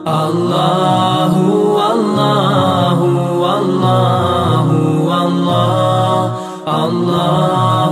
الله والله والله والله الله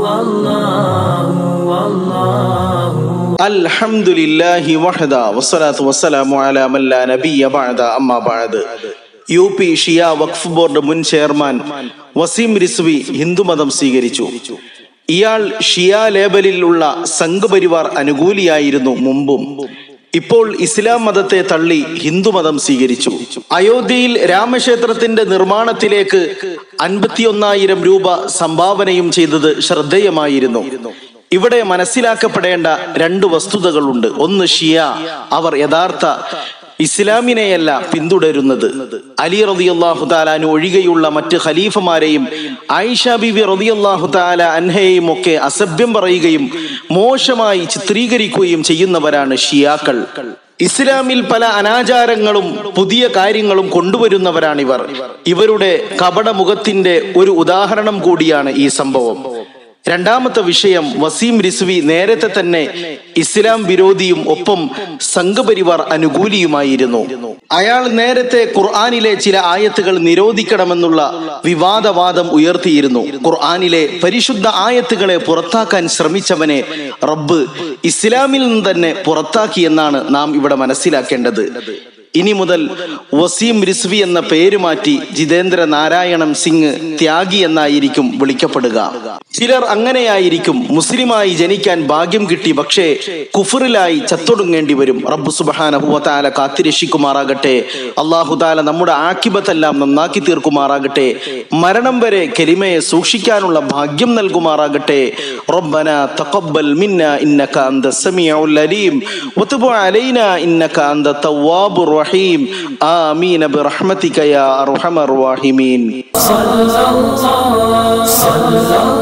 والله والله അൽഹംദുലില്ലാഹി വഹദ വസ്സലാത്തു വസ്സലാമു അലാ മൻ ലാ നബിയ ബഅദ അമ്മാ ബഅദ് U P Shia Waqf board മുൻ ചെയർമാൻ വസീം റിസ്വി ഹിന്ദുമതം സ്വീകരിച്ചു ഇയാൾ ഷിയ ലേബലിലുള്ള സംഘപരിവാർ അനുകൂലിയായിരുന്നു മുമ്പും ഇപ്പോൾ ഇസ്ലാം മതത്തെ തള്ളി ഹിന്ദുമതം സ്വീകരിച്ചു അയോധ്യയിൽ രാമക്ഷേത്രത്തിന്റെ നിർമ്മാണത്തിലേക്ക് അൻപത്തിയൊന്നായിരം രൂപ സംഭാവനയും ചെയ്തത് ശ്രദ്ധേയമായിരുന്നു ഇവിടെ മനസ്സിലാക്കപ്പെടേണ്ട രണ്ട് വസ്തുതകളുണ്ട് ഒന്ന് ഷിയ അവർ യഥാർത്ഥ ഇസ്ലാമിനെയല്ല പിന്തുടരുന്നത് അലി റളിയല്ലാഹു താലാന് ഒഴികെയുള്ള മറ്റ് ഖലീഫമാരെയും ആയിഷ ബിബി റളിയല്ലാഹു താല അൻഹയെയും ഒക്കെ അസഭ്യം പറയുകയും മോശമായി ചിത്രീകരിക്കുകയും ചെയ്യുന്നവരാണ് ഷിയാക്കൾ ഇസ്ലാമിൽ പല അനാചാരങ്ങളും പുതിയ കാര്യങ്ങളും കൊണ്ടുവരുന്നവരാണിവർ ഇവരുടെ കപടമുഖത്തിന്റെ ഒരു ഉദാഹരണം കൂടിയാണ് ഈ സംഭവം രണ്ടാമത്തെ വിഷയം വസീം റിസ്വി നേരത്തെ തന്നെ ഇസ്ലാം വിരോധിയും ഒപ്പം സംഘപരിവാർ അനുകൂലിയുമായിരുന്നു അയാൾ നേരത്തെ ഖുർആാനിലെ ചില ആയത്തുകൾ നിരോധിക്കണമെന്നുള്ള വിവാദവാദം ഉയർത്തിയിരുന്നു ഖുർആാനിലെ പരിശുദ്ധ ആയത്തുകളെ പുറത്താക്കാൻ ശ്രമിച്ചവനെ റബ്ബ് ഇസ്ലാമിൽ നിന്ന് തന്നെ പുറത്താക്കിയെന്നാണ് നാം ഇവിടെ മനസ്സിലാക്കേണ്ടത് ഇനി മുതൽ വസീം റിസ്വി എന്ന പേര് മാറ്റി ജിതേന്ദ്ര നാരായണം സിംഗ് ത്യാഗി എന്നായിരിക്കും വിളിക്കപ്പെടുക ചിലർ അങ്ങനെയായിരിക്കും മുസ്ലിമായി ജനിക്കാൻ ഭാഗ്യം കിട്ടി പക്ഷേ കുഫറിലായി ചത്തൊടുങ്ങേണ്ടി വരും റബ്ബു സുബാനഹുവത്താല കാത്തിരക്ഷിക്കുമാറാകട്ടെ അള്ളാഹുതാല നമ്മുടെ ആക്കിബത്തെല്ലാം നന്നാക്കി തീർക്കുമാറാകട്ടെ മരണം വരെ കെലിമയെ സൂക്ഷിക്കാനുള്ള ഭാഗ്യം നൽകുമാറാകട്ടെ റബ്ബന തഖബ്ബൽ മിന്ന ഇന്നക അന്ത സമീഉൽ അലീം വതുബ് അലൈന ഇന്നക അന്ത തവ്വാബുർ റഹീം ആമീൻ برحمتك يا ارحم الراحمين صلى الله صلى